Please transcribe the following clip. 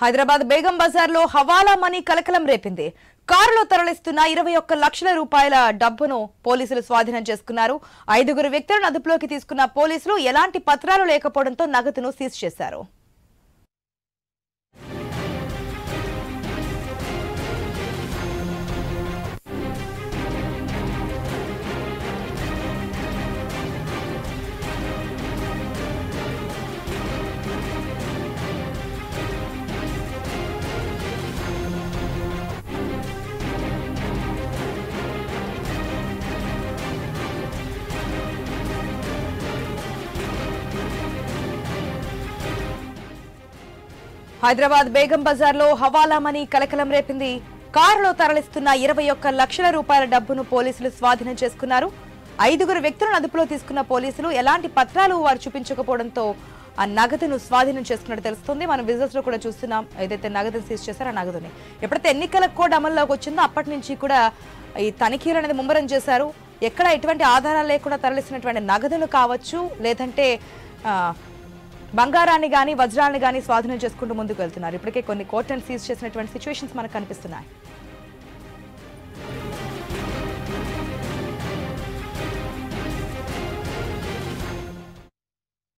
హైదరాబాద్ బేగం బజార్ లో హవాలా మనీ కలకలం రేపింది కారులో తరలిస్తున్న ఇరవై ఒక్క లక్షల రూపాయల డబ్బును పోలీసులు స్వాధీనం చేసుకున్నారు ఐదుగురు వ్యక్తులను అదుపులోకి తీసుకున్న పోలీసులు ఎలాంటి పత్రాలు లేకపోవడంతో నగదును సీజ్ చేశారు హైదరాబాద్ బేగం బజార్ లో హవాలా మనీ కలకలం రేపింది కారులో తరలిస్తున్న ఇరవై ఒక్క లక్షల రూపాయల డబ్బును పోలీసులు స్వాధీనం చేసుకున్నారు ఐదుగురు వ్యక్తులను అదుపులో తీసుకున్న పోలీసులు ఎలాంటి పత్రాలు వారు చూపించకపోవడంతో ఆ నగదును స్వాధీనం చేసుకున్నట్టు తెలుస్తుంది మనం విజువల్స్ లో కూడా చూస్తున్నాం ఏదైతే నగదును సీజ్ చేశారో ఆ నగదుని ఎప్పుడైతే ఎన్నికల కోడ్ అమల్లోకి వచ్చిందో అప్పటి నుంచి కూడా ఈ తనిఖీలు అనేది ముమ్మరం చేశారు ఎక్కడ ఎటువంటి ఆధారాలు లేకుండా తరలిస్తున్నటువంటి నగదును కావచ్చు లేదంటే ఆ, బంగారాన్ని కానీ వజ్రాన్ని కానీ స్వాధీనం చేసుకుంటూ ముందుకు వెళ్తున్నారు ఇప్పటికే కొన్ని కోర్టును సీజ్ చేసినటువంటి సిచ్యువేషన్స్ మనకు కనిపిస్తున్నాయి